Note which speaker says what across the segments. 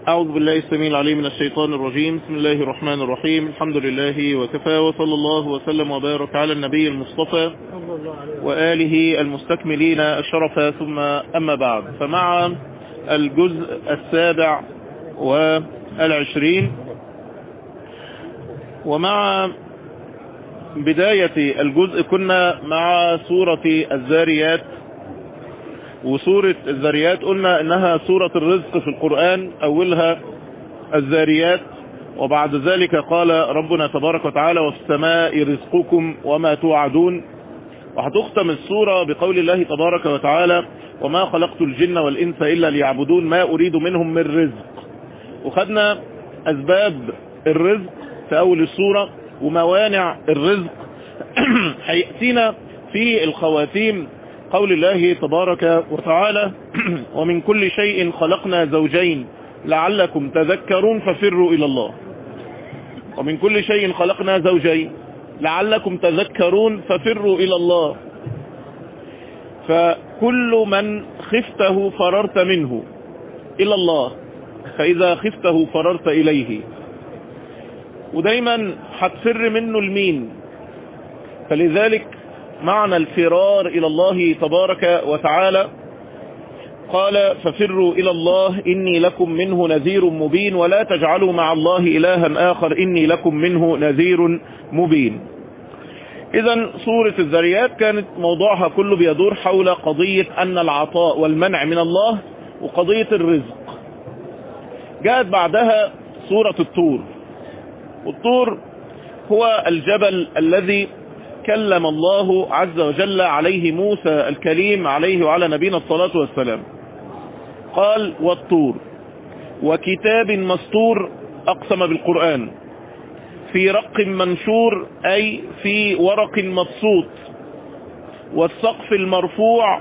Speaker 1: أعوذ بالله السميع العليم من الشيطان الرجيم بسم الله الرحمن الرحيم الحمد لله وكفى وصلى الله وسلم وبارك على النبي المصطفى وآله المستكملين الشرف ثم أما بعد فمع الجزء السابع والعشرين ومع بداية الجزء كنا مع سورة الزاريات وسورة الزاريات قلنا انها سورة الرزق في القرآن اولها الزاريات وبعد ذلك قال ربنا تبارك وتعالى وفي السماء رزقكم وما توعدون وهتختم السورة بقول الله تبارك وتعالى وما خلقت الجن والإنس إلا ليعبدون ما أريد منهم من رزق وخدنا أسباب الرزق في أول السورة وموانع الرزق هيأتينا في الخواتيم قول الله تبارك وتعالى ومن كل شيء خلقنا زوجين لعلكم تذكرون ففروا إلى الله ومن كل شيء خلقنا زوجين لعلكم تذكرون ففروا إلى الله فكل من خفته فررت منه إلى الله فإذا خفته فررت إليه ودايما هتفر منه المين فلذلك معنى الفرار إلى الله تبارك وتعالى قال ففروا إلى الله إني لكم منه نذير مبين ولا تجعلوا مع الله إلها آخر إني لكم منه نذير مبين إذا سورة الذريات كانت موضوعها كله بيدور حول قضية أن العطاء والمنع من الله وقضية الرزق جاءت بعدها سورة الطور والطور هو الجبل الذي كلم الله عز وجل عليه موسى الكليم عليه وعلى نبينا الصلاة والسلام قال والطور وكتاب مستور أقسم بالقرآن في رق منشور أي في ورق مبسوط والسقف المرفوع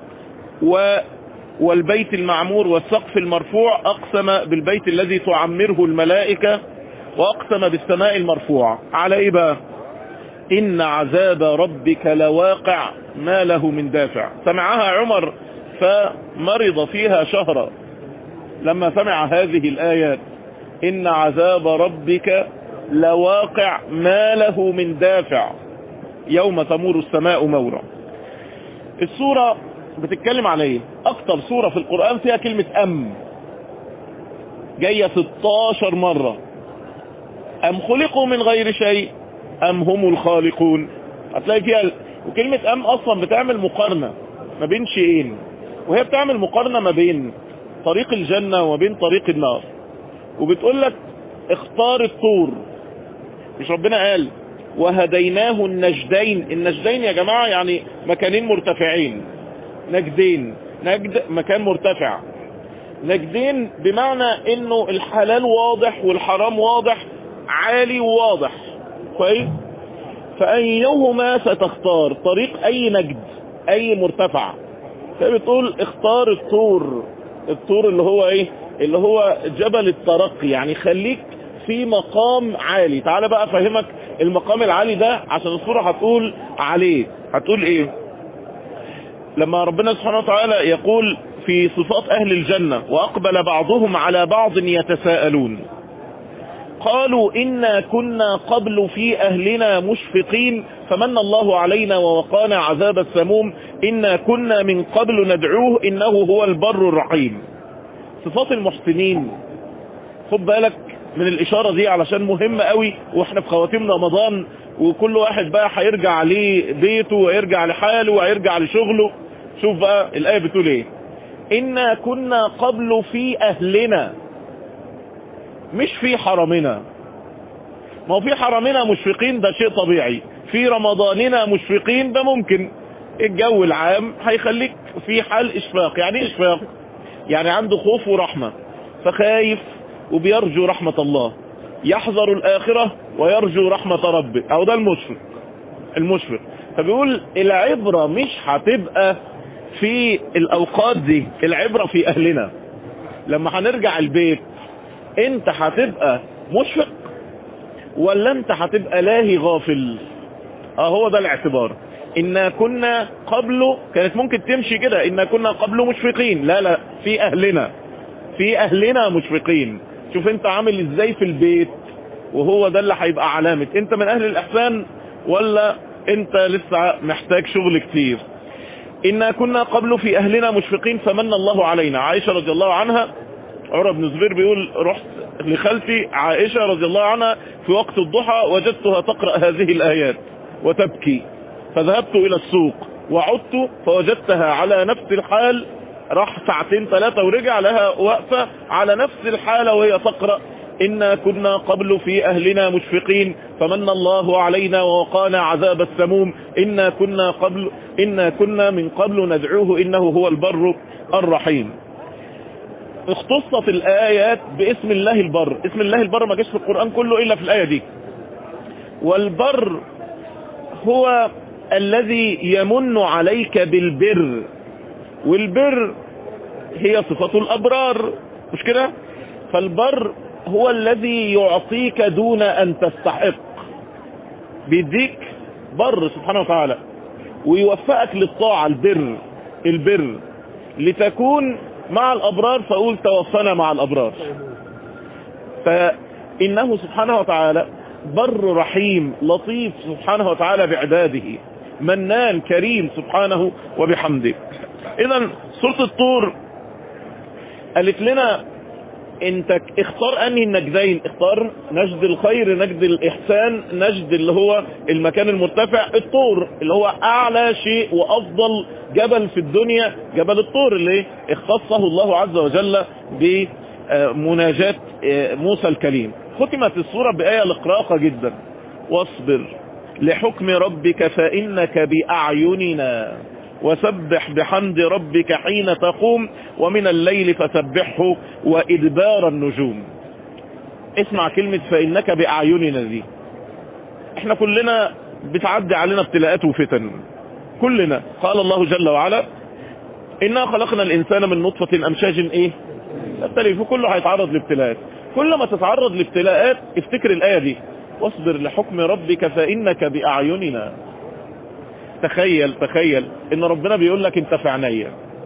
Speaker 1: و والبيت المعمور والسقف المرفوع أقسم بالبيت الذي تعمره الملائكة وأقسم بالسماء المرفوع على إيه بقى إن عذاب ربك لواقع ما له من دافع سمعها عمر فمرض فيها شهرا لما سمع هذه الآيات إن عذاب ربك لواقع ما له من دافع يوم تمور السماء مورا السورة بتتكلم على ايه اكتر سورة في القرآن فيها كلمة ام جاية 16 مرة ام خلقوا من غير شيء ام هم الخالقون هتلاقي فيها وكلمة ام اصلا بتعمل مقارنة ما بين شيئين وهي بتعمل مقارنة ما بين طريق الجنة وما بين طريق النار وبتقول لك اختار الطور مش ربنا قال وهديناه النجدين النجدين يا جماعة يعني مكانين مرتفعين نجدين نجد مكان مرتفع نجدين بمعنى انه الحلال واضح والحرام واضح عالي وواضح كويس فأيهما ستختار طريق اي نجد اي مرتفع فبتقول اختار الطور الطور اللي هو ايه اللي هو جبل الترقي يعني خليك في مقام عالي تعال بقى افهمك المقام العالي ده عشان الصورة هتقول عليه هتقول ايه لما ربنا سبحانه وتعالى يقول في صفات اهل الجنة واقبل بعضهم على بعض يتساءلون قالوا إنا كنا قبل في أهلنا مشفقين فمن الله علينا ووقانا عذاب السموم إنا كنا من قبل ندعوه إنه هو البر الرحيم صفات المحسنين خد بالك من الإشارة دي علشان مهمة قوي وإحنا في خواتيم رمضان وكل واحد بقى هيرجع عليه بيته ويرجع لحاله ويرجع لشغله شوف بقى الآية بتقول ايه إنا كنا قبل في أهلنا مش في حرمنا ما هو في حرمنا مشفقين ده شيء طبيعي في رمضاننا مشفقين ده ممكن الجو العام هيخليك في حال اشفاق يعني ايه اشفاق يعني عنده خوف ورحمة فخايف وبيرجو رحمة الله يحذر الآخرة ويرجو رحمة ربه او ده المشفق المشفق فبيقول العبرة مش هتبقى في الاوقات دي العبرة في اهلنا لما هنرجع البيت انت هتبقى مشفق ولا انت هتبقى لاهي غافل اه هو ده الاعتبار إنا كنا قبل كانت ممكن تمشي كده إنا كنا قبل مشفقين لا لا في أهلنا في اهلنا مشفقين شوف انت عامل ازاي في البيت وهو ده اللي هيبقى علامة انت من اهل الاحسان ولا انت لسه محتاج شغل كتير إنا كنا قبل في أهلنا مشفقين فمن الله علينا عائشة رضي الله عنها عمر بن زبير بيقول رحت لخالتي عائشة رضي الله عنها في وقت الضحى وجدتها تقرأ هذه الآيات وتبكي فذهبت إلى السوق وعدت فوجدتها على نفس الحال راح ساعتين ثلاثة ورجع لها وقفة على نفس الحالة وهي تقرأ إنا كنا قبل في أهلنا مشفقين فمن الله علينا ووقانا عذاب السموم إنا كنا قبل إنا كنا من قبل ندعوه إنه هو البر الرحيم اختصت الآيات باسم الله البر اسم الله البر ما جاش في القرآن كله إلا في الآية دي والبر هو الذي يمن عليك بالبر والبر هي صفة الأبرار مش كده فالبر هو الذي يعطيك دون أن تستحق بيديك بر سبحانه وتعالى ويوفقك للطاعة البر البر لتكون مع الأبرار فأقول توفنا مع الأبرار فإنه سبحانه وتعالى بر رحيم لطيف سبحانه وتعالى بعباده منان كريم سبحانه وبحمده إذا سورة الطور قالت لنا انت اختار انهي النجدين اختار نجد الخير نجد الاحسان نجد اللي هو المكان المرتفع الطور اللي هو اعلى شيء وافضل جبل في الدنيا جبل الطور اللي اختصه الله عز وجل بمناجاة موسى الكليم ختمت الصورة بآية لقراقة جدا واصبر لحكم ربك فإنك بأعيننا وسبح بحمد ربك حين تقوم ومن الليل فسبحه وإدبار النجوم اسمع كلمة فإنك بأعيننا دي احنا كلنا بتعدي علينا ابتلاءات وفتن كلنا قال الله جل وعلا إنا خلقنا الإنسان من نطفة أمشاج إيه نبتلي فكله هيتعرض لابتلاءات كل ما تتعرض لابتلاءات افتكر الآية دي واصبر لحكم ربك فإنك بأعيننا تخيل تخيل ان ربنا بيقول لك انت في عينيا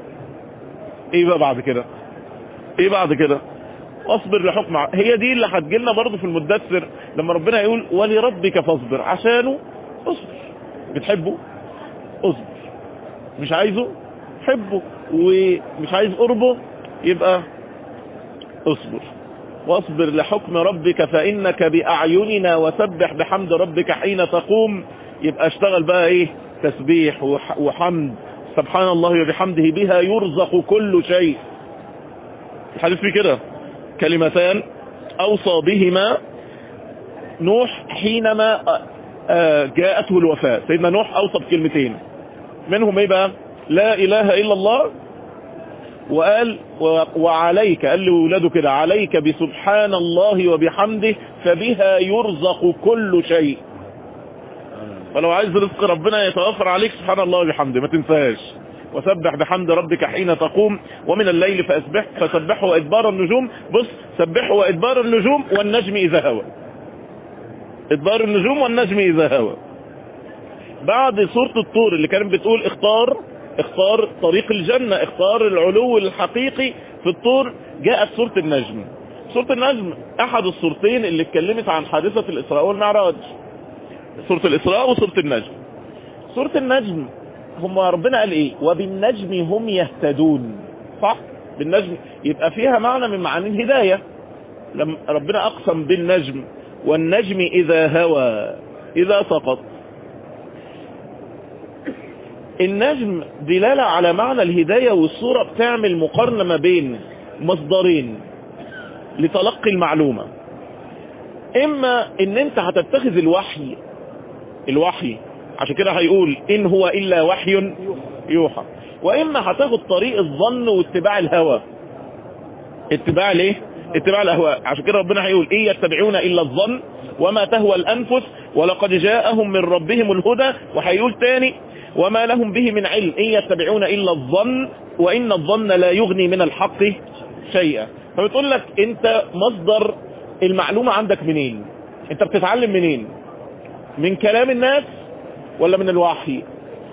Speaker 1: ايه بقى بعد كده ايه بعد كده اصبر لحكم هي دي اللي هتجيلنا برضه في المدثر لما ربنا يقول ولربك فاصبر عشانه اصبر بتحبه اصبر مش عايزه حبه ومش عايز قربه يبقى اصبر واصبر لحكم ربك فإنك بأعيننا وسبح بحمد ربك حين تقوم يبقى اشتغل بقى ايه تسبيح وحمد سبحان الله وبحمده بها يرزق كل شيء الحديث في كده كلمتان أوصى بهما نوح حينما جاءته الوفاة سيدنا نوح أوصى بكلمتين منهم ايه بقى لا إله إلا الله وقال وعليك قال لولاده كده عليك بسبحان الله وبحمده فبها يرزق كل شيء فلو عايز رزق ربنا يتوفر عليك سبحان الله وبحمده ما تنساهاش وسبح بحمد ربك حين تقوم ومن الليل فأسبح فسبحه وإدبار النجوم بص سبحه وإدبار النجوم والنجم إذا هوى إدبار النجوم والنجم إذا هوى بعد سورة الطور اللي كانت بتقول اختار اختار طريق الجنة اختار العلو الحقيقي في الطور جاءت سورة النجم سورة النجم احد السورتين اللي اتكلمت عن حادثة الاسراء والمعراج سورة الاسراء وسورة النجم سورة النجم هم ربنا قال ايه وبالنجم هم يهتدون صح بالنجم يبقى فيها معنى من معاني الهداية لما ربنا اقسم بالنجم والنجم اذا هوى اذا سقط النجم دلالة على معنى الهداية والصورة بتعمل مقارنة ما بين مصدرين لتلقي المعلومة اما ان انت هتتخذ الوحي الوحي عشان كده هيقول ان هو الا وحي يوحى واما هتاخد طريق الظن واتباع الهوى اتباع ليه اتباع الاهواء عشان كده ربنا هيقول ايه يتبعون الا الظن وما تهوى الانفس ولقد جاءهم من ربهم الهدى وهيقول تاني وما لهم به من علم إن يتبعون إلا الظن وإن الظن لا يغني من الحق شيئا فبتقول لك انت مصدر المعلومة عندك منين انت بتتعلم منين من كلام الناس ولا من الوحي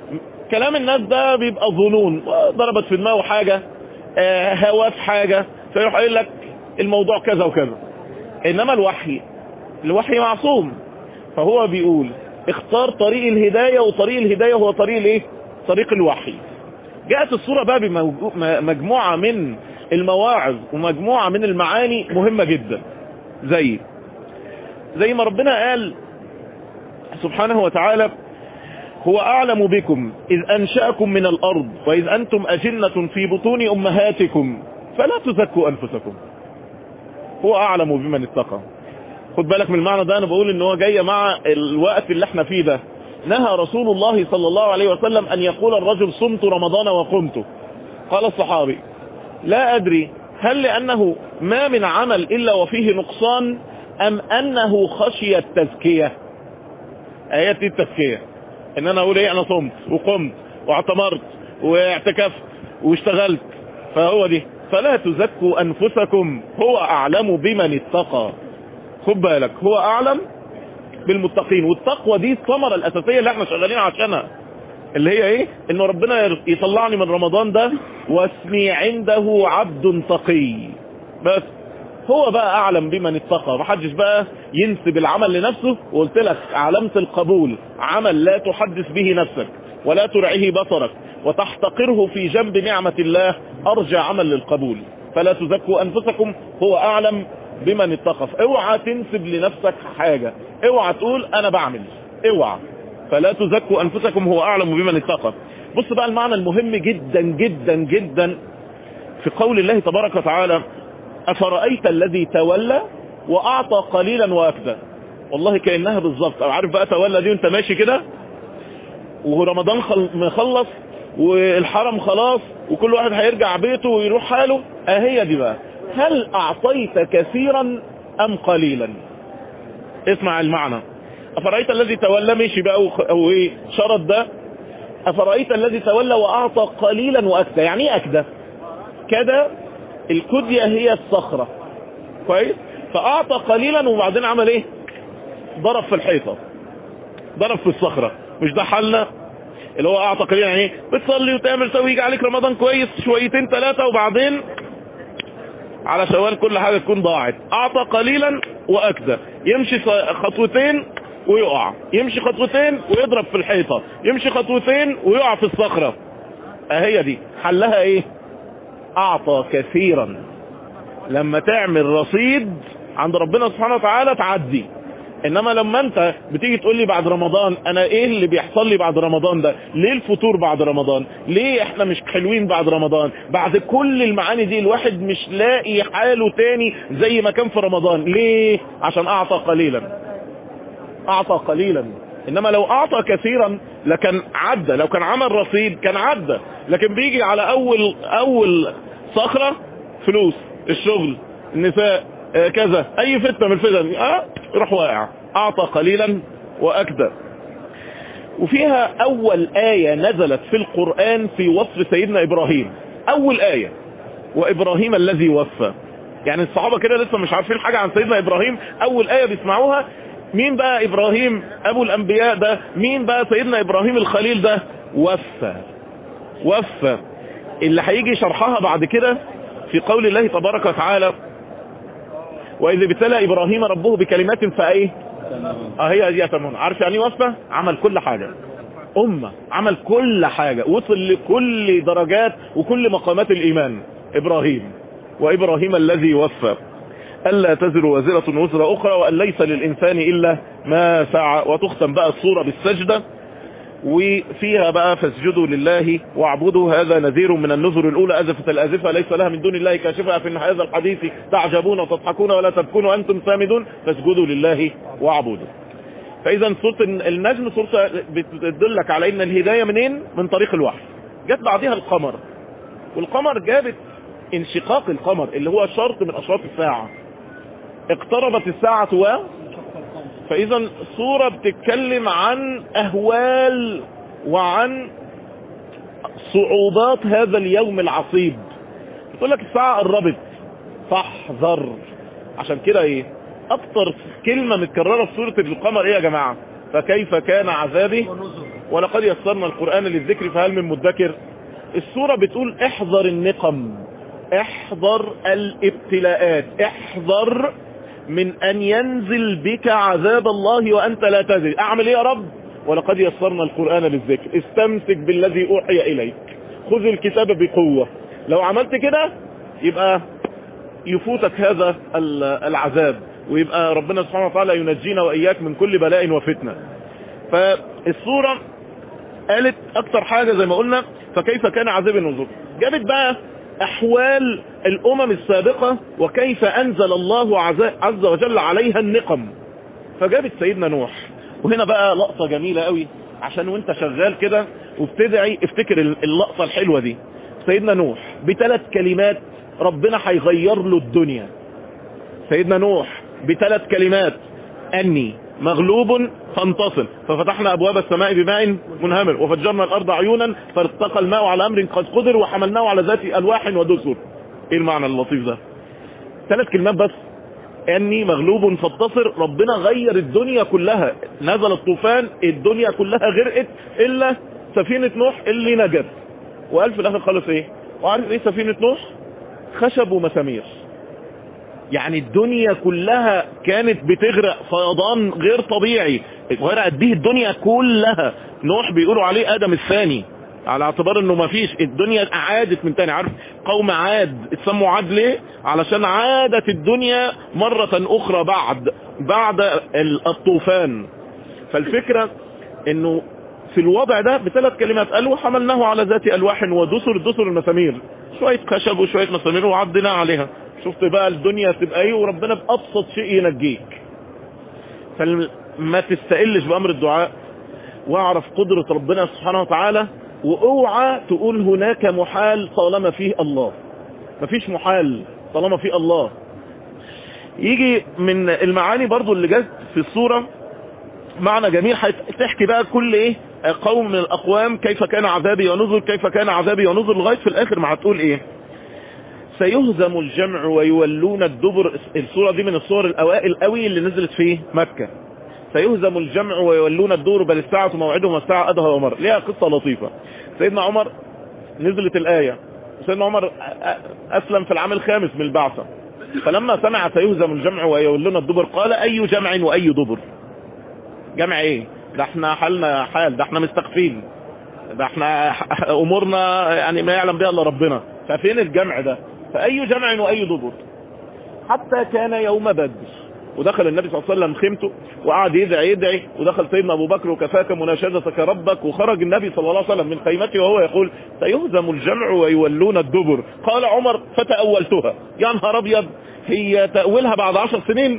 Speaker 1: كلام الناس ده بيبقى ظنون ضربت في دماغه حاجة هوا في حاجة فيروح قايل لك الموضوع كذا وكذا انما الوحي الوحي معصوم فهو بيقول اختار طريق الهداية وطريق الهداية هو طريق الايه طريق الوحي جاءت الصورة بقى بمجموعة من المواعظ ومجموعة من المعاني مهمة جدا زي زي ما ربنا قال سبحانه وتعالى هو أعلم بكم إذ أنشأكم من الأرض وإذ أنتم أجنة في بطون أمهاتكم فلا تزكوا أنفسكم هو أعلم بمن اتقى خد بالك من المعنى ده أنا بقول إن هو جاي مع الوقت اللي احنا فيه ده نهى رسول الله صلى الله عليه وسلم أن يقول الرجل صمت رمضان وقمت قال الصحابي لا أدري هل لأنه ما من عمل إلا وفيه نقصان أم أنه خشي التزكية آيات التزكية إن أنا أقول إيه أنا صمت وقمت واعتمرت واعتكفت واشتغلت فهو دي فلا تزكوا أنفسكم هو أعلم بمن اتقى خد بالك هو أعلم بالمتقين والتقوى دي الثمرة الأساسية اللي احنا شغالين عشانها اللي هي ايه ان ربنا يطلعني من رمضان ده واسمي عنده عبد تقي بس هو بقى اعلم بمن اتقى محدش بقى ينسب العمل لنفسه وقلت لك علامة القبول عمل لا تحدث به نفسك ولا ترعيه بصرك وتحتقره في جنب نعمة الله ارجى عمل للقبول فلا تزكوا انفسكم هو اعلم بمن اتقى اوعى تنسب لنفسك حاجة اوعى تقول انا بعمل اوعى فلا تزكوا انفسكم هو اعلم بمن اتقى بص بقى المعنى المهم جدا جدا جدا في قول الله تبارك وتعالى افرأيت الذي تولى واعطى قليلا واكدى والله كأنها بالظبط عارف بقى تولى دي وانت ماشي كده ورمضان خل... مخلص والحرم خلاص وكل واحد هيرجع بيته ويروح حاله اهي دي بقى هل اعطيت كثيرا ام قليلا اسمع المعنى افرأيت الذي تولى مشي بقى او ايه شرط ده افرأيت الذي تولى واعطى قليلا واكدى يعني ايه اكدى كده الكدية هي الصخرة كويس فاعطى قليلا وبعدين عمل ايه ضرب في الحيطة ضرب في الصخرة مش ده حلنا اللي هو اعطى قليلا يعني ايه بتصلي وتعمل سوي يجي عليك رمضان كويس شويتين ثلاثة وبعدين على شوال كل حاجة تكون ضاعت اعطى قليلا واكدى يمشي خطوتين ويقع يمشي خطوتين ويضرب في الحيطة يمشي خطوتين ويقع في الصخرة اهي دي حلها ايه اعطى كثيرا لما تعمل رصيد عند ربنا سبحانه وتعالى تعدي انما لما انت بتيجي تقول لي بعد رمضان انا ايه اللي بيحصل لي بعد رمضان ده ليه الفطور بعد رمضان ليه احنا مش حلوين بعد رمضان بعد كل المعاني دي الواحد مش لاقي حاله تاني زي ما كان في رمضان ليه عشان اعطى قليلا اعطى قليلا انما لو اعطى كثيرا لكان عدى لو كان عمل رصيد كان عدى لكن بيجي على اول اول صخرة فلوس الشغل النساء آه كذا اي فتنة من الفتن اه يروح واقع اعطى قليلا واكدى وفيها اول آية نزلت في القرآن في وصف سيدنا ابراهيم اول آية وابراهيم الذي وفى يعني الصحابة كده لسه مش عارفين حاجة عن سيدنا ابراهيم اول آية بيسمعوها مين بقى ابراهيم ابو الانبياء ده مين بقى سيدنا ابراهيم الخليل ده وفى وفى اللي هيجي شرحها بعد كده في قول الله تبارك وتعالى واذا ابتلى ابراهيم ربه بكلمات فايه اه هي دي يتمون عارف يعني وفى عمل كل حاجة امة عمل كل حاجة وصل لكل درجات وكل مقامات الايمان ابراهيم وابراهيم الذي وفى ألا تزر وزرة وزر أخرى وأن ليس للإنسان إلا ما سعى وتختم بقى الصورة بالسجدة وفيها بقى فاسجدوا لله واعبدوا هذا نذير من النذر الأولى أزفت الأزفة ليس لها من دون الله كاشفة في هذا الحديث تعجبون وتضحكون ولا تبكون وأنتم سامدون فاسجدوا لله واعبدوا فإذا سورة النجم سورة بتدلك على أن الهداية منين من طريق الوحي جت بعدها القمر والقمر جابت انشقاق القمر اللي هو شرط من أشراط الساعة اقتربت الساعة و فاذا الصورة بتتكلم عن اهوال وعن صعوبات هذا اليوم العصيب بتقول لك الساعة قربت فاحذر عشان كده ايه اكتر كلمة متكررة في سورة القمر ايه يا جماعة فكيف كان عذابي ولقد يسرنا القرآن للذكر فهل من مدكر السورة بتقول احذر النقم احذر الابتلاءات احذر من ان ينزل بك عذاب الله وانت لا تدري اعمل ايه يا رب ولقد يسرنا القرآن للذكر استمسك بالذي اوحي اليك خذ الكتاب بقوة لو عملت كده يبقى يفوتك هذا العذاب ويبقى ربنا سبحانه وتعالى ينجينا وإياك من كل بلاء وفتنة فالصورة قالت أكتر حاجة زي ما قلنا فكيف كان عذاب النذور جابت بقى أحوال الأمم السابقة وكيف أنزل الله عز وجل عليها النقم فجابت سيدنا نوح وهنا بقى لقطة جميلة قوي عشان وانت شغال كده وبتدعي افتكر اللقطة الحلوة دي سيدنا نوح بثلاث كلمات ربنا هيغير له الدنيا سيدنا نوح بثلاث كلمات أني مغلوب فانتصل ففتحنا أبواب السماء بماء منهمر وفجرنا الأرض عيونا فارتقى الماء على أمر قد قدر وحملناه على ذات ألواح ودسر إيه المعنى اللطيف ده ثلاث كلمات بس أني مغلوب فانتصر ربنا غير الدنيا كلها نزل الطوفان الدنيا كلها غرقت إلا سفينة نوح اللي نجت وقال في الآخر خالص إيه وعارف إيه سفينة نوح خشب ومسامير يعني الدنيا كلها كانت بتغرق فيضان غير طبيعي غرقت به الدنيا كلها نوح بيقولوا عليه ادم الثاني على اعتبار انه ما فيش الدنيا عادت من تاني عارف قوم عاد اتسموا عاد ليه علشان عادت الدنيا مرة اخرى بعد بعد الطوفان فالفكرة انه في الوضع ده بثلاث كلمات قال وحملناه على ذات الواح ودسر دسر المسامير شوية خشب وشوية مسامير وعدنا عليها شفت بقى الدنيا تبقى ايه وربنا بأبسط شيء ينجيك فما تستقلش بأمر الدعاء واعرف قدرة ربنا سبحانه وتعالى واوعى تقول هناك محال طالما فيه الله مفيش محال طالما فيه الله يجي من المعاني برضو اللي جت في الصورة معنى جميل تحكي بقى كل ايه قوم من الاقوام كيف كان عذابي ونذر كيف كان عذابي ونذر لغاية في الاخر ما هتقول ايه سيهزم الجمع ويولون الدبر الصورة دي من الصور الاوائل قوي اللي نزلت في مكة سيهزم الجمع ويولون الدور بل الساعة موعدهم والساعة أدهى ومر ليها قصة لطيفة سيدنا عمر نزلت الآية سيدنا عمر أسلم في العام الخامس من البعثة فلما سمع سيهزم الجمع ويولون الدبر قال أي جمع وأي دبر جمع ايه ده احنا حالنا حال ده احنا مستخفين ده احنا امورنا يعني ما يعلم بها الا ربنا ففين الجمع ده فاي جمع واي دبر حتى كان يوم بدر ودخل النبي صلى الله عليه وسلم خيمته وقعد يدعي يدعي ودخل سيدنا ابو بكر وكفاك مناشدتك ربك وخرج النبي صلى الله عليه وسلم من خيمته وهو يقول سيهزم الجمع ويولون الدبر قال عمر فتأولتها يا نهار ابيض هي تأويلها بعد عشر سنين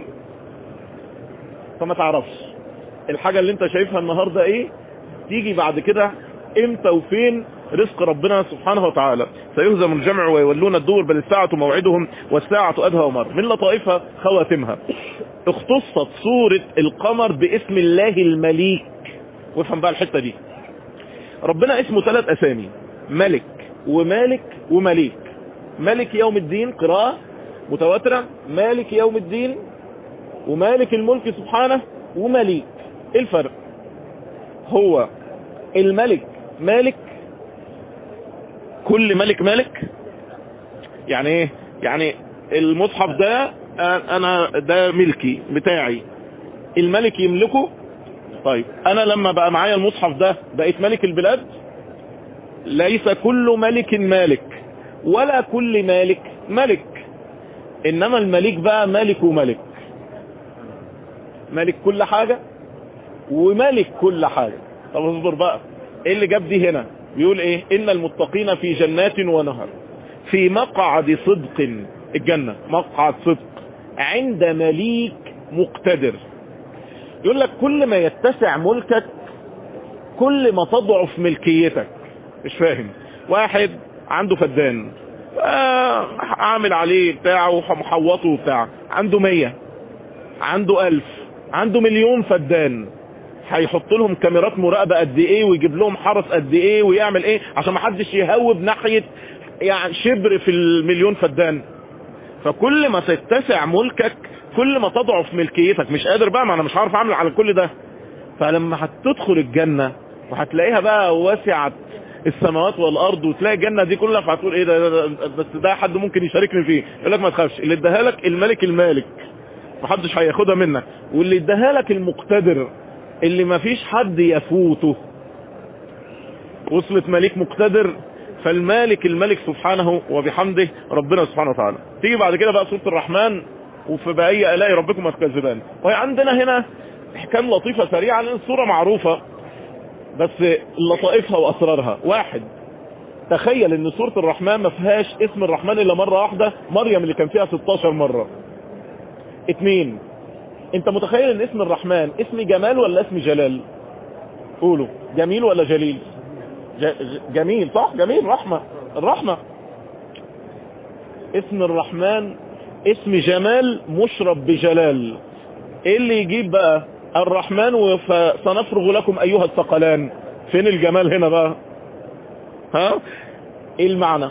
Speaker 1: فما تعرفش الحاجة اللي انت شايفها النهاردة ايه تيجي بعد كده امتى وفين رزق ربنا سبحانه وتعالى سيهزم الجمع ويولون الدور بل الساعة موعدهم والساعة أدهى ومر من لطائفها خواتمها اختصت سورة القمر باسم الله المليك وافهم بقى الحتة دي ربنا اسمه ثلاث اسامي ملك ومالك ومليك ملك يوم الدين قراءة متواترة مالك يوم الدين ومالك الملك سبحانه ومليك ايه الفرق هو الملك مالك كل ملك ملك يعني ايه يعني المصحف ده انا ده ملكي بتاعي الملك يملكه طيب انا لما بقى معايا المصحف ده بقيت ملك البلاد ليس كل ملك مالك ولا كل مالك ملك انما الملك بقى مالك وملك مالك كل حاجة وملك كل حاجة طب اصبر بقى ايه اللي جاب دي هنا بيقول ايه ان المتقين في جنات ونهر في مقعد صدق الجنة مقعد صدق عند مليك مقتدر يقول لك كل ما يتسع ملكك كل ما تضعف ملكيتك مش فاهم واحد عنده فدان آه عامل عليه بتاعه ومحوطه بتاع عنده مية عنده الف عنده مليون فدان هيحط لهم كاميرات مراقبة قد ايه ويجيب لهم حرس قد ايه ويعمل ايه عشان ما حدش يهوب ناحية يعني شبر في المليون فدان فكل ما تتسع ملكك كل ما تضعف ملكيتك مش قادر بقى ما انا مش عارف اعمل على كل ده فلما هتدخل الجنة وهتلاقيها بقى واسعة السماوات والارض وتلاقي الجنه دي كلها فهتقول ايه ده, ده, ده بس ده حد ممكن يشاركني فيه يقول لك ما تخافش اللي اداها لك الملك المالك محدش هياخدها منك واللي اداها لك المقتدر اللي ما فيش حد يفوته وصلت ملك مقتدر فالمالك الملك سبحانه وبحمده ربنا سبحانه وتعالى تيجي بعد كده بقى سورة الرحمن وفي بأي آلاء ربكم تكذبان وهي عندنا هنا احكام لطيفة سريعة لان الصورة معروفة بس لطائفها واسرارها واحد تخيل ان سورة الرحمن ما فيهاش اسم الرحمن الا مرة واحدة مريم اللي كان فيها 16 مرة اتنين انت متخيل ان اسم الرحمن اسم جمال ولا اسم جلال قولوا جميل ولا جليل جميل صح جميل رحمة الرحمة اسم الرحمن اسم جمال مشرب بجلال ايه اللي يجيب بقى الرحمن فسنفرغ لكم ايها الثقلان فين الجمال هنا بقى ها ايه المعنى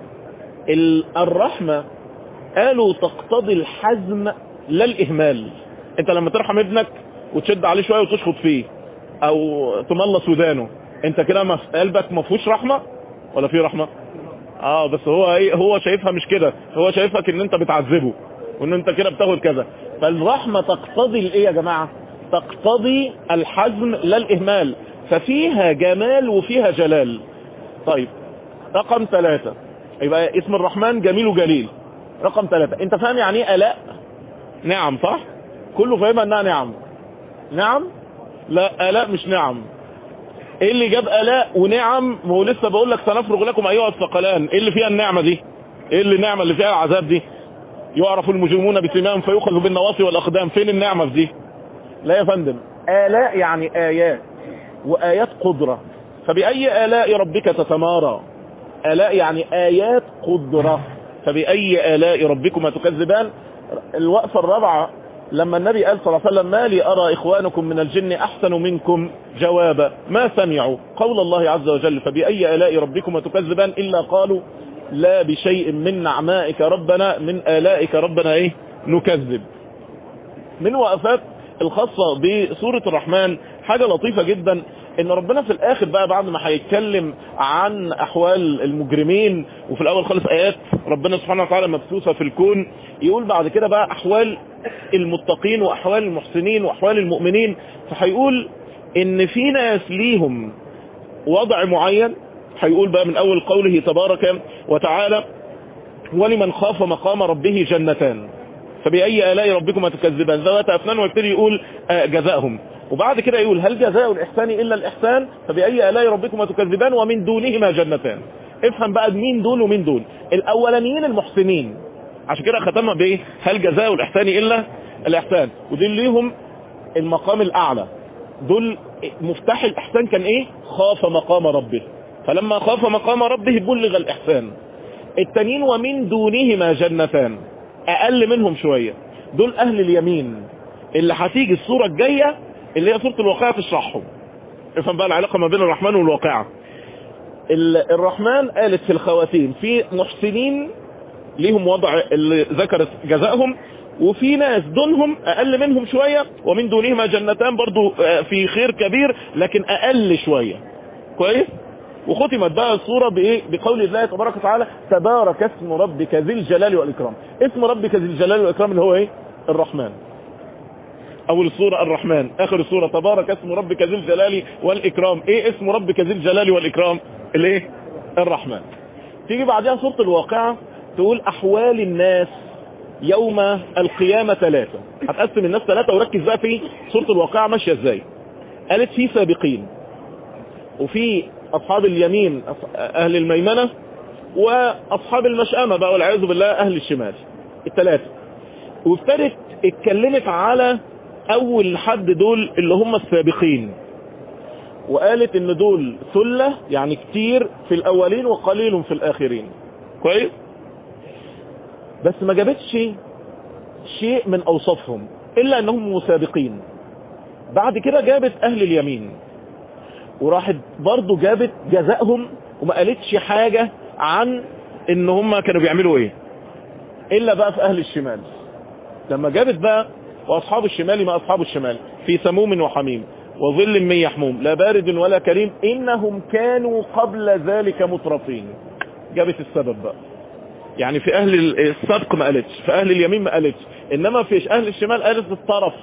Speaker 1: الرحمة قالوا تقتضي الحزم لا الاهمال انت لما ترحم ابنك وتشد عليه شوية وتشخط فيه او تملص ودانه انت كده قلبك ما فيهوش رحمة ولا فيه رحمة اه بس هو ايه هو شايفها مش كده هو شايفك ان انت بتعذبه وان انت كده بتاخد كذا فالرحمة تقتضي الايه يا جماعة تقتضي الحزم لا الاهمال ففيها جمال وفيها جلال طيب رقم ثلاثة يبقى اسم الرحمن جميل وجليل رقم ثلاثة انت فاهم يعني ايه الاء نعم صح كله فاهمها انها نعم نعم لا الاء مش نعم ايه اللي جاب الاء ونعم ما هو لسه بقول لك سنفرغ لكم ايها الثقلان ايه اللي فيها النعمة دي ايه اللي النعمة اللي فيها العذاب دي يعرف المجرمون بسمائهم فيؤخذ بالنواصي والاقدام فين النعمة في دي لا يا فندم آلاء يعني آيات وآيات قدرة فبأي آلاء ربك تتمارى آلاء يعني آيات قدرة فبأي آلاء ربكما تكذبان الوقفة الرابعة لما النبي قال صلى الله عليه وسلم ما لي أرى إخوانكم من الجن أحسن منكم جوابا ما سمعوا قول الله عز وجل فبأي آلاء ربكما تكذبان إلا قالوا لا بشيء من نعمائك ربنا من آلائك ربنا إيه نكذب من وقفات الخاصة بسورة الرحمن حاجة لطيفة جدا ان ربنا في الاخر بقى بعد ما هيتكلم عن احوال المجرمين وفي الاول خالص ايات ربنا سبحانه وتعالى مبثوثة في الكون يقول بعد كده بقى احوال المتقين واحوال المحسنين واحوال المؤمنين فهيقول ان في ناس ليهم وضع معين هيقول بقى من اول قوله تبارك وتعالى ولمن خاف مقام ربه جنتان فبأي آلاء ربكما تكذبان ذوات أفنان ويبتدي يقول آه جزاءهم وبعد كده يقول هل جزاء الإحسان إلا الإحسان فبأي آلاء ربكما تكذبان ومن دونهما جنتان افهم بقى مين دول ومين دول الأولانيين المحسنين عشان كده ختمها بإيه هل جزاء الإحسان إلا الإحسان ودول ليهم المقام الأعلى دول مفتاح الإحسان كان إيه خاف مقام ربه فلما خاف مقام ربه بلغ الإحسان التانيين ومن دونهما جنتان اقل منهم شوية دول اهل اليمين اللي هتيجي الصورة الجاية اللي هي صورة الواقعة تشرحهم افهم بقى العلاقة ما بين الرحمن والواقعة الرحمن قالت في الخواتيم في محسنين ليهم وضع اللي ذكرت جزائهم وفي ناس دونهم اقل منهم شوية ومن دونهما جنتان برضو في خير كبير لكن اقل شوية كويس وختمت بقى الصورة بإيه؟ بقول الله تبارك وتعالى تبارك اسم ربك ذي الجلال والإكرام اسم ربك ذي الجلال والإكرام اللي هو ايه الرحمن اول الصورة الرحمن اخر الصورة تبارك اسم ربك ذي الجلال والإكرام ايه اسم ربك ذي الجلال والإكرام الايه الرحمن تيجي بعدها صورة الواقعة تقول احوال الناس يوم القيامة ثلاثة هتقسم الناس ثلاثة وركز بقى في صورة الواقعة ماشية ازاي قالت في سابقين وفي أصحاب اليمين أهل الميمنة وأصحاب المشأمة بقى والعياذ بالله أهل الشمال الثلاثة وابتدت اتكلمت على أول حد دول اللي هم السابقين وقالت ان دول ثلة يعني كتير في الأولين وقليل في الآخرين كويس بس ما جابتش شيء من أوصافهم إلا أنهم مسابقين بعد كده جابت أهل اليمين وراحت برضو جابت جزائهم وما قالتش حاجة عن ان هم كانوا بيعملوا ايه الا بقى في اهل الشمال لما جابت بقى واصحاب الشمال ما اصحاب الشمال في سموم وحميم وظل من يحموم لا بارد ولا كريم إنهم كانوا قبل ذلك مترفين جابت السبب بقى يعني في أهل السبق ما قالتش في أهل اليمين ما قالتش إنما في أهل الشمال قالت الطرف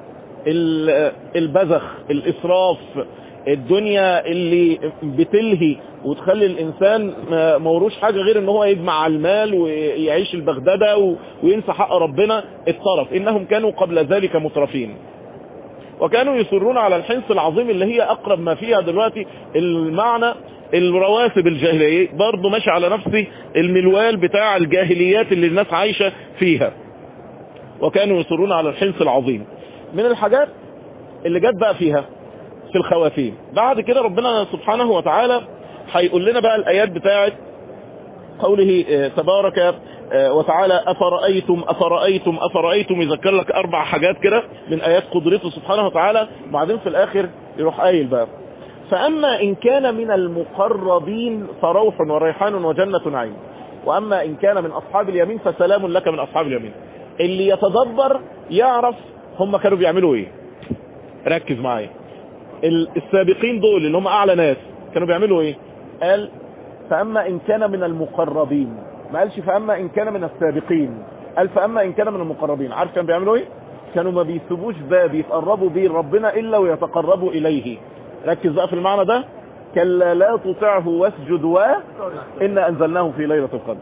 Speaker 1: البذخ الإسراف الدنيا اللي بتلهي وتخلي الإنسان موروش حاجة غير ان هو يجمع المال ويعيش البغدادة وينسى حق ربنا الطرف إنهم كانوا قبل ذلك مترفين وكانوا يصرون على الحنس العظيم اللي هي أقرب ما فيها دلوقتي المعنى الرواسب الجاهلية برضو ماشي على نفس الملوال بتاع الجاهليات اللي الناس عايشة فيها وكانوا يصرون على الحنس العظيم من الحاجات اللي جت بقى فيها في الخواتيم بعد كده ربنا سبحانه وتعالى هيقول لنا بقى الآيات بتاعت قوله تبارك وتعالى أفرأيتم أفرأيتم أفرأيتم يذكر لك أربع حاجات كده من آيات قدرته سبحانه وتعالى وبعدين في الآخر يروح قايل بقى فأما إن كان من المقربين فروح وريحان وجنة نعيم وأما إن كان من أصحاب اليمين فسلام لك من أصحاب اليمين اللي يتدبر يعرف هم كانوا بيعملوا ايه ركز معايا السابقين دول اللي هم اعلى ناس كانوا بيعملوا ايه قال فاما ان كان من المقربين ما قالش فاما ان كان من السابقين قال فاما ان كان من المقربين عارف كانوا بيعملوا ايه كانوا ما بيسيبوش باب يتقربوا بيه ربنا الا ويتقربوا اليه ركز بقى في المعنى ده كلا لا تطعه واسجد و إنا أنزلناه في ليلة القدر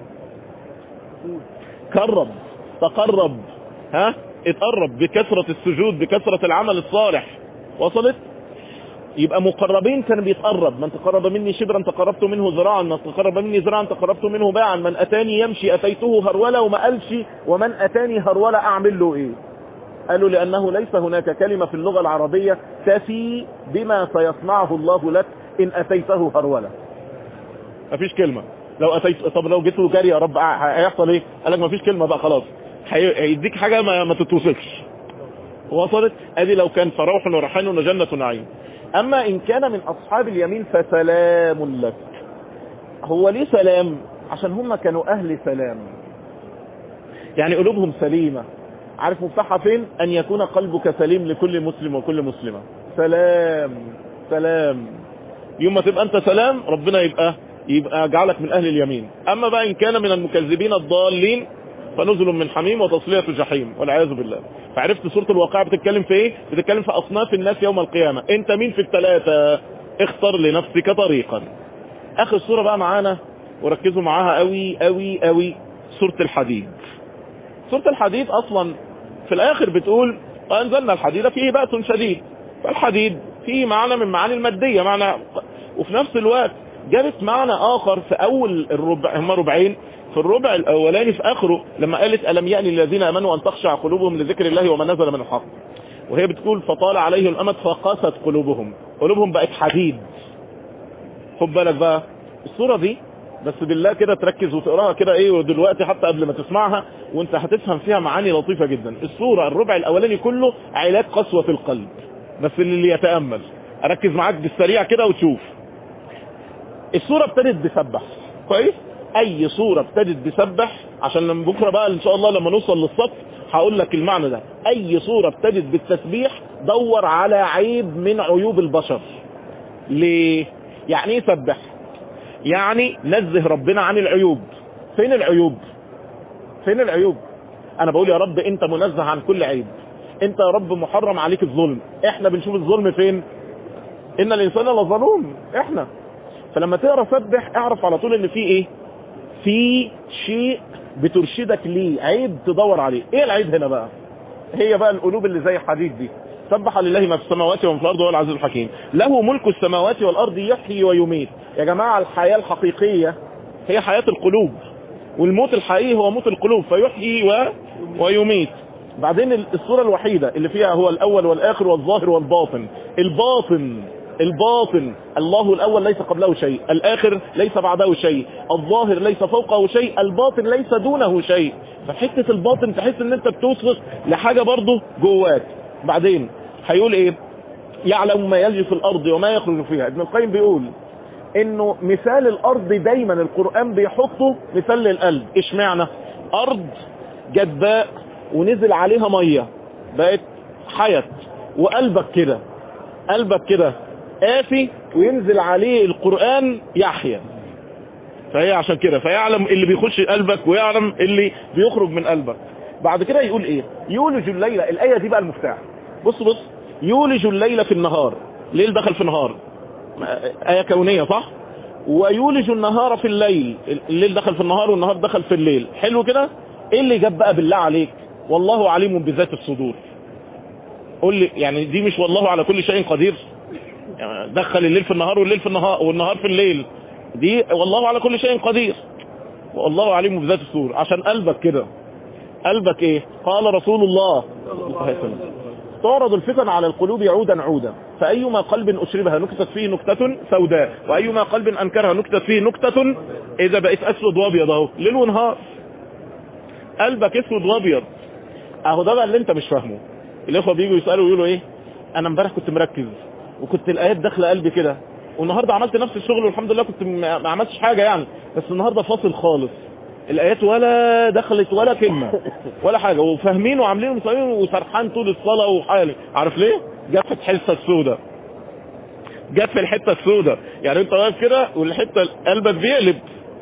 Speaker 1: قرب تقرب ها اتقرب بكثرة السجود بكثرة العمل الصالح وصلت يبقى مقربين كان بيتقرب من تقرب مني شبرا تقربت منه ذراعا من تقرب مني ذراعا تقربت منه باعا من أتاني يمشي أتيته هرولة وما قالش ومن أتاني هرولة أعمل له إيه قالوا لأنه ليس هناك كلمة في اللغة العربية تفي بما سيصنعه الله لك إن أتيته هرولة مفيش كلمة لو أتيت طب لو جيت له جري يا رب هيحصل ايه قال لك مفيش كلمة بقى خلاص هيديك حاجة ما, ما تتوصفش وصلت ادي لو كان فروح ورحان وجنة نعيم اما ان كان من اصحاب اليمين فسلام لك هو ليه سلام عشان هم كانوا اهل سلام يعني قلوبهم سليمة عارف مفتاحها فين ان يكون قلبك سليم لكل مسلم وكل مسلمة سلام سلام يوم ما تبقى انت سلام ربنا يبقى يبقى جعلك من اهل اليمين اما بقى ان كان من المكذبين الضالين فنزل من حميم وتصلية جحيم والعياذ بالله فعرفت سورة الواقعة بتتكلم في ايه بتتكلم في اصناف الناس يوم القيامة انت مين في الثلاثة اختر لنفسك طريقا اخر سورة بقى معانا وركزوا معاها قوي قوي قوي سورة الحديد سورة الحديد اصلا في الاخر بتقول وانزلنا الحديد فيه بأس شديد فالحديد فيه معنى من معاني المادية معنى وفي نفس الوقت جابت معنى اخر في اول الربع هم ربعين في الربع الاولاني في اخره لما قالت الم يأني الذين امنوا ان تخشع قلوبهم لذكر الله وما نزل من الحق وهي بتقول فطال عليهم الامد فقست قلوبهم قلوبهم بقت حديد خد بالك بقى الصورة دي بس بالله كده تركز وتقراها كده ايه ودلوقتي حتى قبل ما تسمعها وانت هتفهم فيها معاني لطيفة جدا الصورة الربع الاولاني كله علاج قسوة القلب بس اللي يتأمل اركز معاك بالسريع كده وتشوف الصورة ابتدت بسبح كويس اي صورة ابتدت بسبح عشان لما بكرة بقى ان شاء الله لما نوصل للصف هقول لك المعنى ده اي صورة ابتدت بالتسبيح دور على عيب من عيوب البشر ليه يعني ايه سبح يعني نزه ربنا عن العيوب فين العيوب فين العيوب انا بقول يا رب انت منزه عن كل عيب انت يا رب محرم عليك الظلم احنا بنشوف الظلم فين ان الانسان لظلوم احنا فلما تقرا سبح اعرف على طول ان في ايه في شيء بترشدك ليه عيب تدور عليه ايه العيب هنا بقى هي بقى القلوب اللي زي الحديد دي سبح لله ما في السماوات وما في الارض وهو العزيز الحكيم له ملك السماوات والارض يحيي ويميت يا جماعه الحياه الحقيقيه هي حياه القلوب والموت الحقيقي هو موت القلوب فيحيي و... ويميت بعدين الصورة الوحيدة اللي فيها هو الأول والآخر والظاهر والباطن الباطن الباطن الله الأول ليس قبله شيء الآخر ليس بعده شيء الظاهر ليس فوقه شيء الباطن ليس دونه شيء فحتة الباطن تحس ان انت بتوصف لحاجة برضه جواك بعدين هيقول ايه يعلم ما يلجي في الأرض وما يخرج فيها ابن القيم بيقول انه مثال الأرض دايما القرآن بيحطه مثال للقلب ايش معنى أرض جدباء ونزل عليها مية بقت حيت وقلبك كده قلبك كده قاسي وينزل عليه القرآن يحيا فهي عشان كده فيعلم اللي بيخش قلبك ويعلم اللي بيخرج من قلبك بعد كده يقول ايه يولج الليل الآية دي بقى المفتاح بص بص يولج الليل في النهار ليل دخل في نهار آية كونية صح ويولج النهار في الليل الليل دخل في النهار والنهار دخل في الليل حلو كده ايه اللي جاب بقى بالله عليك والله عليم بذات الصدور قول لي يعني دي مش والله على كل شيء قدير يعني دخل الليل في النهار والليل في النهار والنهار في الليل دي والله على كل شيء قدير والله عليم بذات الصدور عشان قلبك كده قلبك ايه قال رسول الله تعرض الفتن على القلوب عودا عودا فأيما قلب أشربها نكتت فيه نكتة سوداء وأيما قلب أنكرها نكتت فيه نكتة إذا بقيت أسود وأبيض أهو ليل ونهار قلبك أسود وأبيض أهو ده بقى اللي أنت مش فاهمه الإخوة بيجوا يسألوا ويقولوا إيه أنا امبارح كنت مركز وكنت الآيات داخلة قلبي كده والنهاردة عملت نفس الشغل والحمد لله كنت ما عملتش حاجة يعني بس النهاردة فاصل خالص الايات ولا دخلت ولا كلمة ولا حاجة وفاهمين وعاملين ومسلمين وسرحان طول الصلاة وحالي عارف ليه جت في الحصة السوداء جت في الحتة السوداء يعني انت واقف كده والحتة قلبك بيقلب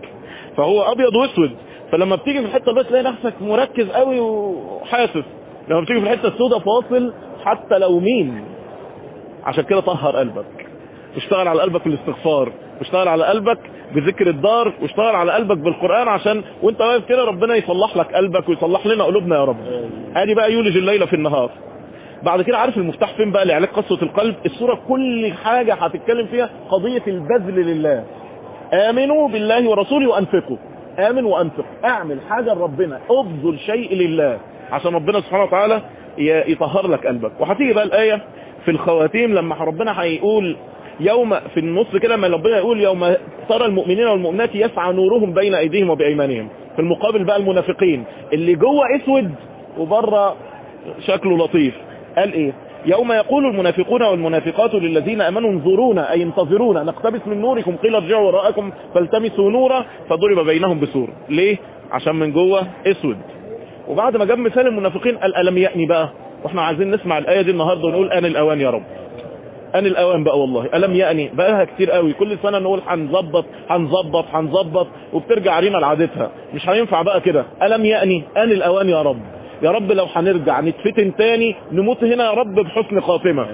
Speaker 1: فهو ابيض واسود فلما بتيجي في الحتة بس تلاقي نفسك مركز قوي وحاسس لما بتيجي في الحتة السوداء فاصل حتى لو مين عشان كده طهر قلبك اشتغل على قلبك بالاستغفار واشتغل على قلبك بذكر الدار واشتغل على قلبك بالقرآن عشان وانت واقف كده ربنا يصلح لك قلبك ويصلح لنا قلوبنا يا رب ادي بقى يولج الليل في النهار بعد كده عارف المفتاح فين بقى لعلاج قسوة القلب السورة كل حاجة هتتكلم فيها قضية البذل لله امنوا بالله ورسوله وانفقوا امن وانفق اعمل حاجة لربنا ابذل شيء لله عشان ربنا سبحانه وتعالى يطهر لك قلبك وهتيجي بقى الآية في الخواتيم لما ربنا هيقول يوم في النص كده لما ربنا يقول يوم ترى المؤمنين والمؤمنات يسعى نورهم بين ايديهم وبايمانهم في المقابل بقى المنافقين اللي جوه اسود وبره شكله لطيف قال ايه يوم يقول المنافقون والمنافقات للذين امنوا انظرونا اي انتظرونا نقتبس من نوركم قيل ارجعوا وراءكم فالتمسوا نورا فضرب بينهم بسور ليه عشان من جوه اسود وبعد ما جاب مثال المنافقين قال الم يأني بقى واحنا عايزين نسمع الايه دي النهارده ونقول ان الاوان يا رب ان الاوان بقى والله الم يأني بقالها كتير قوي كل سنة نقول هنظبط هنظبط هنظبط وبترجع ريما لعادتها مش هينفع بقى كده الم يأني ان الاوان يا رب يا رب لو هنرجع نتفتن تاني نموت هنا يا رب بحسن خاتمة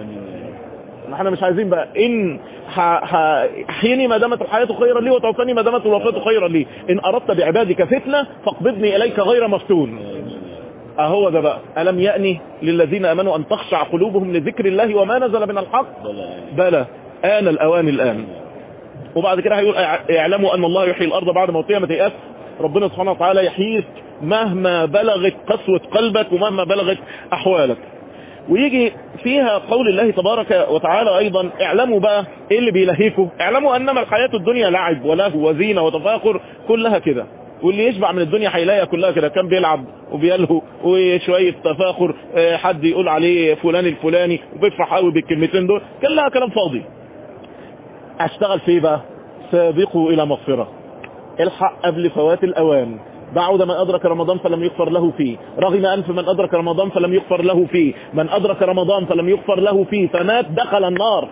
Speaker 1: احنا مش عايزين بقى ان احيني ما دامت الحياة خيرا لي وتوفني ما دامت الوفاة خيرا لي ان اردت بعبادك فتنة فاقبضني اليك غير مفتون اهو ده بقى ألم يأني للذين أمنوا أن تخشع قلوبهم لذكر الله وما نزل من الحق بلى آن الأوان الآن وبعد كده هيقول اعلموا أن الله يحيي الأرض بعد موتها ما تيأس ربنا سبحانه وتعالى يحييك مهما بلغت قسوة قلبك ومهما بلغت أحوالك ويجي فيها قول الله تبارك وتعالى أيضا اعلموا بقى ايه اللي بيلهيكوا اعلموا أنما الحياة الدنيا لعب ولهو وزينة وتفاخر كلها كده واللي يشبع من الدنيا هيلاقيها كلها كده كان بيلعب وبيلهو وشوية تفاخر حد يقول عليه فلان الفلاني وبيفرح قوي بالكلمتين دول كلها كلام فاضي اشتغل في بقى سابقوا الى مغفرة الحق قبل فوات الاوان بعد من أدرك رمضان فلم يغفر له فيه رغم أنف من أدرك رمضان فلم يغفر له فيه من أدرك رمضان فلم يغفر له فيه فمات دخل النار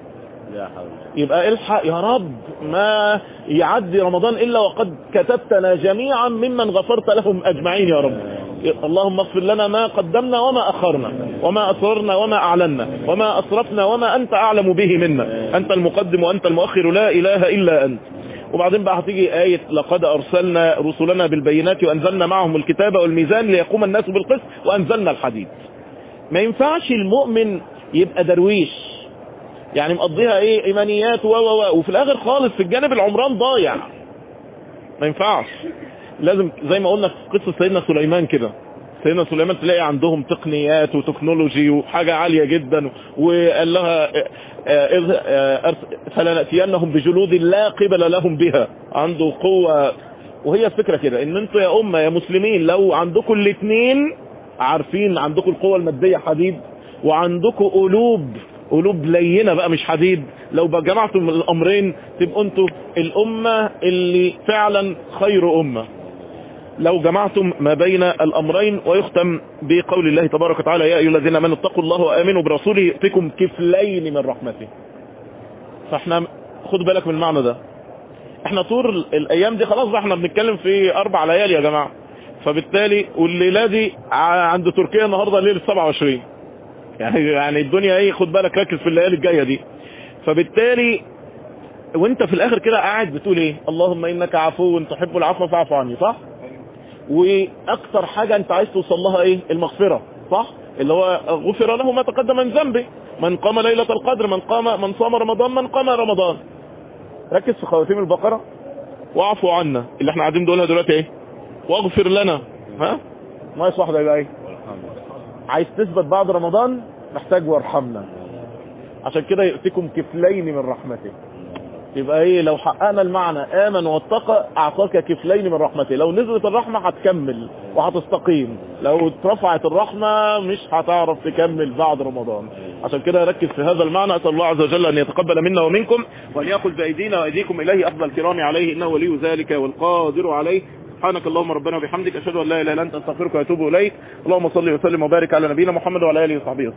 Speaker 1: يبقى الحق يا رب ما يعدي رمضان إلا وقد كتبتنا جميعا ممن غفرت لهم أجمعين يا رب اللهم اغفر لنا ما قدمنا وما أخرنا وما أسررنا وما أعلنا وما أسرفنا وما أنت أعلم به منا أنت المقدم وأنت المؤخر لا إله إلا أنت وبعدين بقى هتيجي آية لقد أرسلنا رسلنا بالبينات وأنزلنا معهم الكتاب والميزان ليقوم الناس بالقسط وأنزلنا الحديد ما ينفعش المؤمن يبقى درويش يعني مقضيها ايه ايمانيات و و وفي الاخر خالص في الجانب العمران ضايع ما ينفعش لازم زي ما قلنا في قصة سيدنا سليمان كده سيدنا سليمان تلاقي عندهم تقنيات وتكنولوجي وحاجة عالية جدا وقال لها فلنأتينهم بجلود لا قبل لهم بها عنده قوة وهي الفكرة كده ان انتوا يا امة يا مسلمين لو عندكم الاثنين عارفين عندكم القوة المادية حديد وعندكم قلوب قلوب لينة بقى مش حديد لو جمعتم الامرين تبقوا انتوا الامة اللي فعلا خير امة لو جمعتم ما بين الأمرين ويختم بقول الله تبارك وتعالى يا أيها الذين آمنوا اتقوا الله وآمنوا برسوله يؤتكم كفلين من رحمته فاحنا خدوا بالك من المعنى ده احنا طول الايام دي خلاص بقى احنا بنتكلم في اربع ليالي يا جماعة فبالتالي والليلة دي عند تركيا النهاردة ليلة 27 يعني يعني الدنيا ايه خد بالك ركز في الليالي الجاية دي فبالتالي وانت في الاخر كده قاعد بتقول ايه اللهم انك عفو تحب العفو فاعف عني صح واكثر حاجة انت عايز توصل لها ايه المغفرة صح اللي هو غفر له ما تقدم من ذنبه من قام ليلة القدر من قام من صام رمضان من قام رمضان ركز في خواتيم البقرة واعفو عنا اللي احنا قاعدين نقولها دلوقتي ايه واغفر لنا ها ناقص واحدة يبقى ايه عايز تثبت بعد رمضان محتاج وارحمنا عشان كده يأتيكم كفلين من رحمته يبقى ايه لو حققنا المعنى امن واتقى اعطاك كفلين من رحمته لو نزلت الرحمة هتكمل وهتستقيم لو اترفعت الرحمة مش هتعرف تكمل بعد رمضان عشان كده ركز في هذا المعنى اسال الله عز وجل ان يتقبل منا ومنكم وان ياخذ بايدينا وايديكم اليه افضل الكرام عليه انه ولي ذلك والقادر عليه سبحانك اللهم ربنا وبحمدك اشهد ان لا اله الا انت استغفرك واتوب اليك اللهم صل وسلم وبارك على نبينا محمد وعلى اله وصحبه وسلم